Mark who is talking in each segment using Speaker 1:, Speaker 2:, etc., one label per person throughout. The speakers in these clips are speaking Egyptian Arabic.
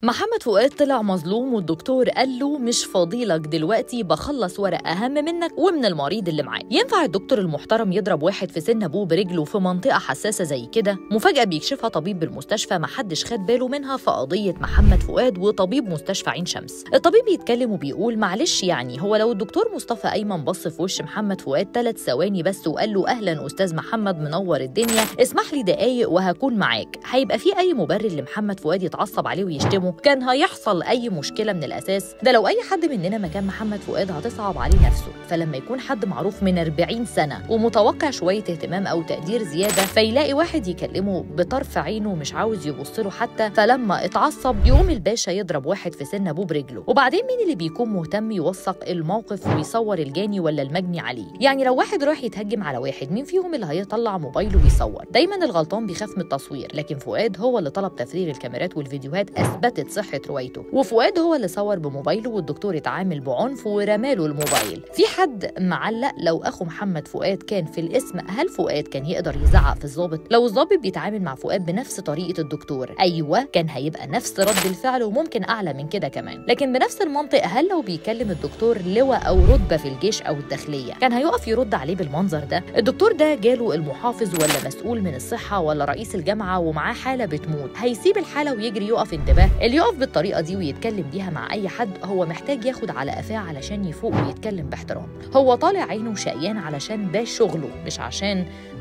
Speaker 1: محمد فؤاد طلع مظلوم والدكتور قال له مش فاضيلك دلوقتي بخلص ورق اهم منك ومن المريض اللي معاه ينفع الدكتور المحترم يضرب واحد في سن ابوه برجله في منطقه حساسه زي كده مفاجاه بيكشفها طبيب بالمستشفى محدش خد باله منها في قضيه محمد فؤاد وطبيب مستشفى عين شمس الطبيب بيتكلم وبيقول معلش يعني هو لو الدكتور مصطفى ايمن بص في وش محمد فؤاد ثلاث ثواني بس وقال له اهلا استاذ محمد منور الدنيا اسمح لي دقايق وهكون معاك هيبقى في اي مبرر لمحمد فؤاد يتعصب عليه ويشتمه كان هيحصل اي مشكله من الاساس ده لو اي حد مننا مكان محمد فؤاد هتصعب عليه نفسه فلما يكون حد معروف من 40 سنه ومتوقع شويه اهتمام او تقدير زياده فيلاقي واحد يكلمه بطرف عينه مش عاوز يبص له حتى فلما اتعصب يقوم الباشا يضرب واحد في سن ابوه برجله وبعدين مين اللي بيكون مهتم يوثق الموقف ويصور الجاني ولا المجني عليه يعني لو واحد راح يتهجم على واحد مين فيهم اللي هيطلع موبايله ويصور دايما الغلطان بيخاف من التصوير لكن فؤاد هو اللي طلب تفريغ الكاميرات والفيديوهات اثبتت صحه روايته وفؤاد هو اللي صور بموبايله والدكتور اتعامل بعنف ورماله الموبايل في حد معلق لو اخو محمد فؤاد كان في الاسم هل فؤاد كان يقدر يزعق في الضابط لو الضابط بيتعامل مع فؤاد بنفس طريقه الدكتور ايوه كان هيبقى نفس رد الفعل وممكن اعلى من كده كمان لكن بنفس المنطق هل لو بيكلم الدكتور لواء او رتبه في الجيش او الداخليه كان هيقف يرد عليه بالمنظر ده الدكتور ده جاله المحافظ ولا مسؤول من الصحه ولا رئيس الجامعه ومعاه حاله بتموت هيسيب الحاله ويجري يقف انتباه اللي يقف بالطريقه دي ويتكلم بيها مع اي حد هو محتاج ياخد على قفاه علشان يفوق ويتكلم باحترام هو طالع عينه شقيان علشان ده شغله مش عشان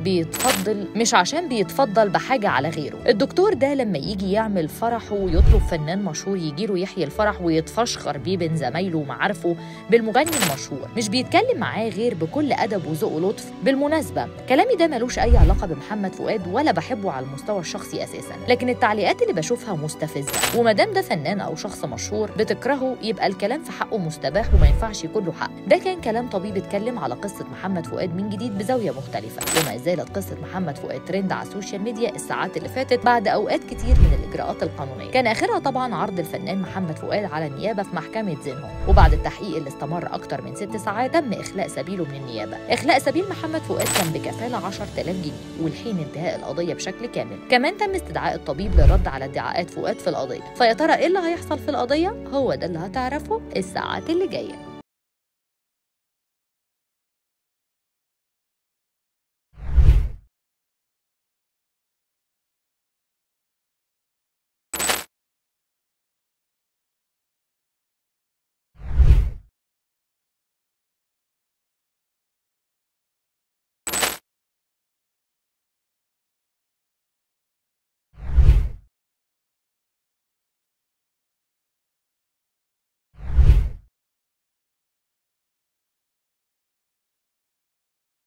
Speaker 1: بيتفضل مش عشان بيتفضل بحاجه على غيره الدكتور ده لما يجي يعمل فرحه ويطلب فنان مشهور يجيله يحيي الفرح ويتفشخر بيه بين زمايله ومعارفه بالمغني المشهور مش بيتكلم معاه غير بكل ادب وذوق ولطف بالمناسبه كلامي ده ملوش اي علاقه بمحمد فؤاد ولا بحبه على المستوى الشخصي اساسا لكن التعليقات اللي بشوفها مستفزه وما دام ده فنان او شخص مشهور بتكرهه يبقى الكلام في حقه مستباح وما ينفعش يكون له حق ده كان كلام طبيب اتكلم على قصه محمد فؤاد من جديد بزاويه مختلفه وما زالت قصه محمد فؤاد ترند على السوشيال ميديا الساعات اللي فاتت بعد اوقات كتير من الاجراءات القانونيه كان اخرها طبعا عرض الفنان محمد فؤاد على النيابه في محكمه زينهم وبعد التحقيق اللي استمر اكتر من ست ساعات تم اخلاء سبيله من النيابه اخلاء سبيل محمد فؤاد كان بكفاله 10000 جنيه والحين انتهاء القضيه بشكل كامل كمان تم استدعاء الطبيب للرد على ادعاءات فؤاد في القضيه فيا ترى ايه اللي هيحصل في القضيه هو ده اللي هتعرفه الساعات اللي جايه